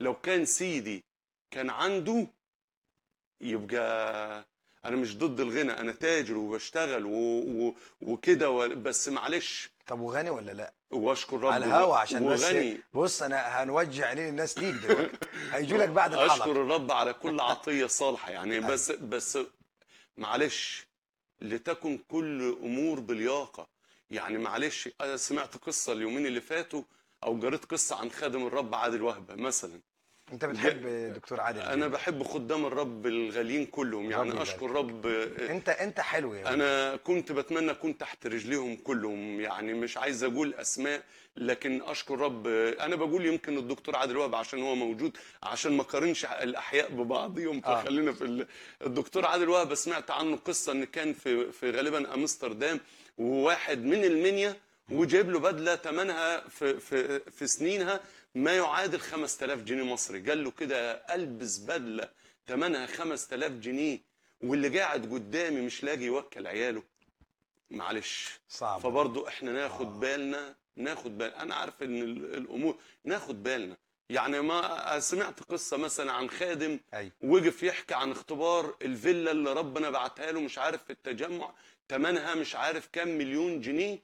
لو كان سيدي كان عنده يبقى انا مش ضد الغنى انا تاجر وبشتغل و... و... وكده و... بس معلش طب وغني ولا لا واشكر ربنا على الهوا عشان بس وغني بص انا هنوجه عينين الناس ليك دلوقتي هيجوا لك بعد الحلقه اشكر الرب على كل عطيه صالحه يعني بس بس معلش لتكن كل امور بلياقه يعني معلش انا سمعت قصه اليومين اللي فاتوا او قريت قصه عن خادم الرب عادل وهبه مثلا انت بتحب دكتور عادل انا بحب خدام الرب الغاليين كلهم رب يعني يبارك. اشكر رب انت انت حلو يا ولد. انا كنت بتمنى اكون تحت رجليهم كلهم يعني مش عايز اقول اسماء لكن اشكر رب انا بقول يمكن الدكتور عادل وهب عشان هو موجود عشان ما قارنش الاحياء ببعضهم آه. فخلينا في ال... الدكتور عادل وهب سمعت عنه قصه ان كان في في غالبا امستردام وواحد من المنيا وجايب له بدله ثمنها في في في سنينها ما يعادل 5000 جنيه مصري قال له كده البس بدله ثمنها 5000 جنيه واللي قاعد قدامي مش لاقي يوكل عياله معلش صعب فبرضه احنا ناخد آه. بالنا ناخد بالنا انا عارف ان ال- الامور ناخد بالنا يعني ما سمعت قصه مثلا عن خادم ايوه وقف يحكي عن اختبار الفيلا اللي ربنا بعتها له مش عارف في التجمع تمنها مش عارف كام مليون جنيه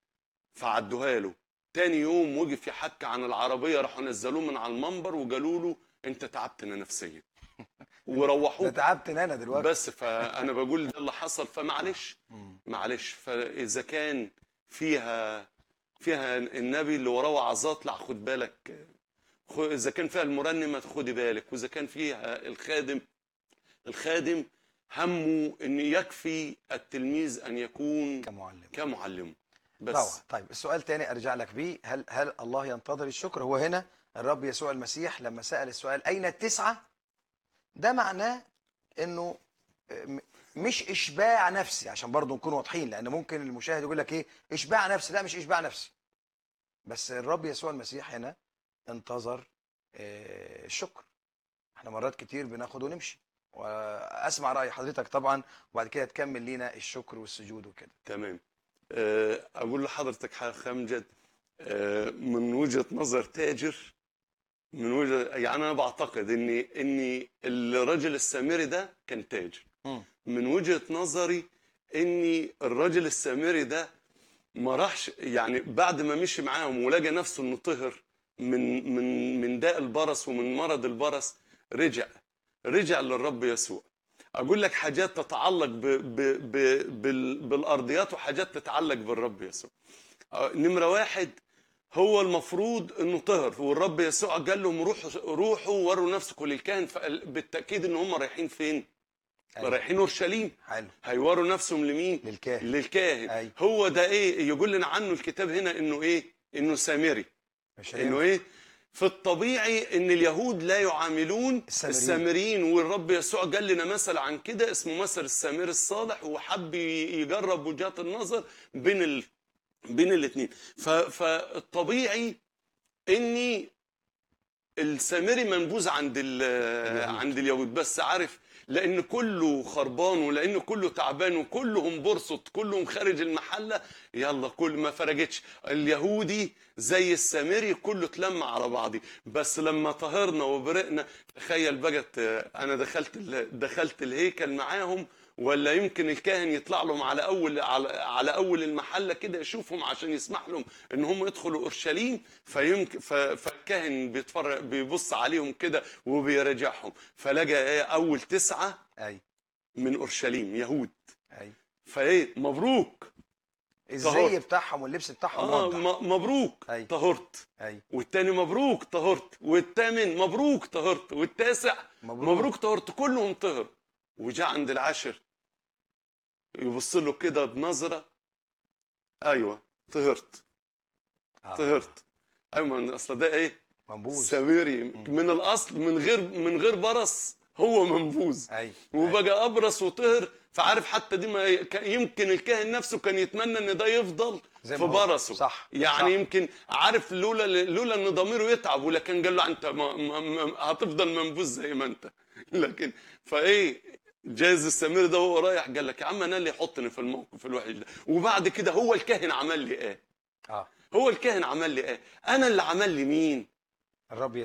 فعدوها له تاني يوم وقف يحكي عن العربيه راحوا نزلوه من على المنبر وقالوا له انت تعبتنا نفسيا ده وروحوه تعبت انا دلوقتي بس فانا بقول ده اللي حصل فمعلش مم. معلش فاذا كان فيها فيها النبي اللي وراه وعظات لا خد بالك خ- اذا كان فيها المرنمه خدي بالك واذا كان فيها الخادم الخادم همه ان يكفي التلميذ ان يكون كمعلم كمعلمه روعة بس طيب السؤال تاني ارجع لك بيه هل هل الله ينتظر الشكر هو هنا الرب يسوع المسيح لما سأل السؤال اين التسعة ده معناه انه م- مش اشباع نفسي عشان برضه نكون واضحين لان ممكن المشاهد يقول لك ايه اشباع نفسي لا مش اشباع نفسي بس الرب يسوع المسيح هنا انتظر آه، الشكر احنا مرات كتير بناخد ونمشي واسمع راي حضرتك طبعا وبعد كده تكمل لينا الشكر والسجود وكده تمام آه، اقول لحضرتك حاجه خمجد آه، من وجهه نظر تاجر من وجهه يعني انا بعتقد ان ان الرجل السامري ده كان تاجر مم. من وجهه نظري ان الراجل السامري ده ما راحش يعني بعد ما مشي معاهم ولقى نفسه انه طهر من من من داء البرص ومن مرض البرص رجع رجع للرب يسوع اقول لك حاجات تتعلق ب ب ب بال بالارضيات وحاجات تتعلق بالرب يسوع آه، نمره واحد هو المفروض انه طهر والرب يسوع قال لهم روحوا روحوا وروا نفسكم للكاهن فقال- بالتاكيد ان هم رايحين فين؟ أيوة. رايحين اورشليم حلو هيوروا نفسهم لمين؟ للكاهن للكاهن أيوة. هو ده ايه يقول لنا عنه الكتاب هنا انه ايه انه سامري مش انه هينفع. ايه في الطبيعي ان اليهود لا يعاملون السامريين. السامريين والرب يسوع قال لنا مثل عن كده اسمه مثل السامري الصالح وحب ي- يجرب وجهات النظر بين ال... بين الاثنين ف... فالطبيعي اني السامري منبوذ عند ال... اليهود. عند اليهود بس عارف لان كله خربان ولان كله تعبان وكلهم برصت كلهم خارج المحله يلا كل ما فرجتش اليهودي زي السامري كله اتلم على بعضي بس لما طهرنا وبرقنا تخيل بقت انا دخلت ال- دخلت الهيكل معاهم ولا يمكن الكاهن يطلع لهم على اول على, على اول المحله كده يشوفهم عشان يسمح لهم ان هم يدخلوا اورشليم فيمكن ف- فالكاهن بيتفرج بيبص عليهم كده وبيراجعهم فلقى ايه اول تسعه اي من اورشليم يهود اي فايه مبروك الزي طهرت. بتاعهم واللبس بتاعهم اه واضح م- مبروك أي. طهرت اي والتاني مبروك طهرت والثامن مبروك طهرت والتاسع مبروك, مبروك طهرت كلهم طهر وجاء عند العاشر يبص له كده بنظره ايوه طهرت آه. طهرت ايوه من اصل ده ايه منبوذ سامري من الاصل من غير من غير برص هو منبوذ اي وبقى ابرص وطهر فعارف حتى دي ما ك- يمكن الكاهن نفسه كان يتمنى ان ده يفضل زي في ما هو. برصه صح يعني صح. يمكن عارف لولا لولا ان ضميره يتعب ولكن قال له انت ما ما ما هتفضل منبوذ زي ما انت لكن فايه جايز السمير ده وهو رايح قال لك يا عم انا اللي يحطني في الموقف الوحش ده وبعد كده هو الكاهن عمل لي ايه اه هو الكاهن عمل لي ايه انا اللي عمل لي مين الرب